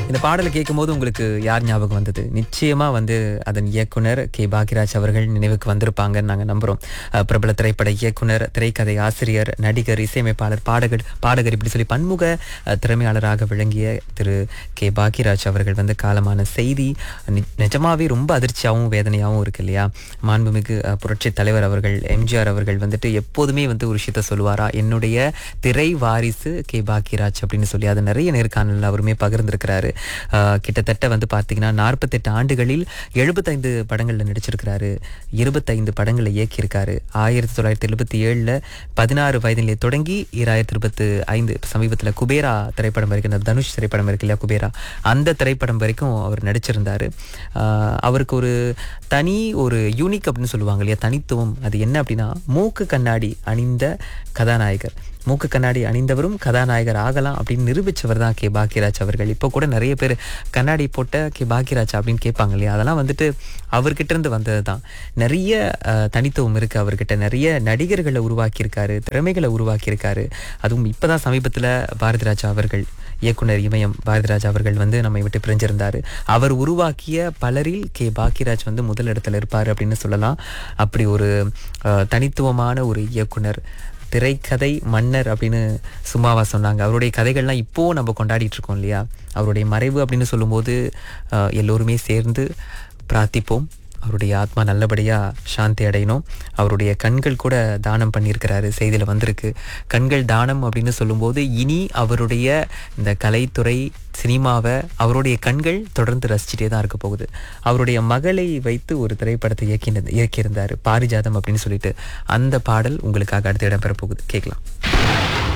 இந்த பாடலை கேட்கும்போது உங்களுக்கு யார் ஞாபகம் வந்தது நிச்சயமா வந்து அதன் இயக்குனர் கே பாக்யராஜ் அவர்கள் நினைவுக்கு வந்திருப்பாங்கன்னு நாங்க நம்புறோம் அஹ் பிரபல திரைப்பட இயக்குனர் திரைக்கதை ஆசிரியர் நடிகர் இசையமைப்பாளர் பாடகர் பாடகர் இப்படி சொல்லி பன்முக அஹ், திறமையாளராக விளங்கிய திரு கே பாக்யராஜ் அவர்கள் வந்து காலமான செய்தி நி- நிஜமாவே ரொம்ப அதிர்ச்சியாகவும் வேதனையாகவும் இருக்கு இல்லையா மாண்புமிகு அஹ், புரட்சி தலைவர் அவர்கள் எம்ஜிஆர் அவர்கள் வந்துட்டு எப்போதுமே வந்து ஒரு விஷயத்த சொல்லுவாரா என்னுடைய திரை வாரிசு கே பாக்யராஜ் அப்படின்னு சொல்லி அது நிறைய நேர்காணல் அவருமே பகிர்ந்திருக்கிறாரு ஆஹ் கிட்டத்தட்ட வந்து பார்த்தீங்கன்னா நாற்பத்தெட்டு ஆண்டுகளில் எழுபத்தைந்து படங்களில் நடிச்சிருக்கிறாரு இருபத்தைந்து படங்களை இயக்கியிருக்காரு ஆயிரத்தி தொள்ளாயிரத்தி எழுபத்தி ஏழில் பதினாறு வயதிலே தொடங்கி ஈராயிரத்தி இருபத்தி ஐந்து சமீபத்தில் குபேரா திரைப்படம் வரைக்கும் இந்த தனுஷ் திரைப்படம் இருக்கு இல்லையா குபேரா அந்த திரைப்படம் வரைக்கும் அவர் நடிச்சிருந்தாரு ஆஹ் அவருக்கு ஒரு தனி ஒரு யூனிக் அப்படின்னு சொல்லுவாங்க இல்லையா தனித்துவம் அது என்ன அப்படின்னா மூக்கு கண்ணாடி அணிந்த கதாநாயகர் மூக்கு கண்ணாடி அணிந்தவரும் கதாநாயகர் ஆகலாம் அப்படின்னு நிரூபிச்சவர் தான் கே பாக்யராஜ் அவர்கள் இப்போ கூட நிறைய பேர் கண்ணாடி போட்ட கே பாக்யராஜ் அப்படின்னு கேட்பாங்க இல்லையா அதெல்லாம் வந்துட்டு அவர்கிட்ட இருந்து வந்தது தான் நிறைய அஹ், தனித்துவம் இருக்கு அவர்கிட்ட நிறைய நடிகர்களை உருவாக்கியிருக்காரு திறமைகளை உருவாக்கியிருக்காரு அதுவும் இப்பதான் சமீபத்தில் பாரதிராஜா அவர்கள் இயக்குனர் இமயம் பாரதிராஜ் அவர்கள் வந்து நம்மை விட்டு பிரிஞ்சிருந்தாரு அவர் உருவாக்கிய பலரில் கே பாக்யராஜ் வந்து முதல் இடத்துல இருப்பார் அப்படின்னு சொல்லலாம் அப்படி ஒரு அஹ், தனித்துவமான ஒரு இயக்குனர் திரைக்கதை மன்னர் அப்படின்னு சும்மாவா சொன்னாங்க அவருடைய கதைகள்லாம் இப்போ நம்ம கொண்டாடிட்டு இருக்கோம் இல்லையா அவருடைய மறைவு அப்படின்னு சொல்லும்போது அஹ், எல்லோருமே சேர்ந்து பிரார்த்திப்போம் அவருடைய ஆத்மா நல்லபடியாக சாந்தி அடையணும் அவருடைய கண்கள் கூட தானம் பண்ணியிருக்கிறாரு செய்தியில் வந்திருக்கு கண்கள் தானம் அப்படின்னு சொல்லும்போது இனி அவருடைய இந்த கலைத்துறை சினிமாவை அவருடைய கண்கள் தொடர்ந்து ரசிச்சுட்டே தான் இருக்க போகுது அவருடைய மகளை வைத்து ஒரு திரைப்படத்தை இயக்கின இயக்கியிருந்தார் பாரிஜாதம் அப்படின்னு சொல்லிட்டு அந்த பாடல் உங்களுக்காக அடுத்து இடம்பெற போகுது கேட்கலாம்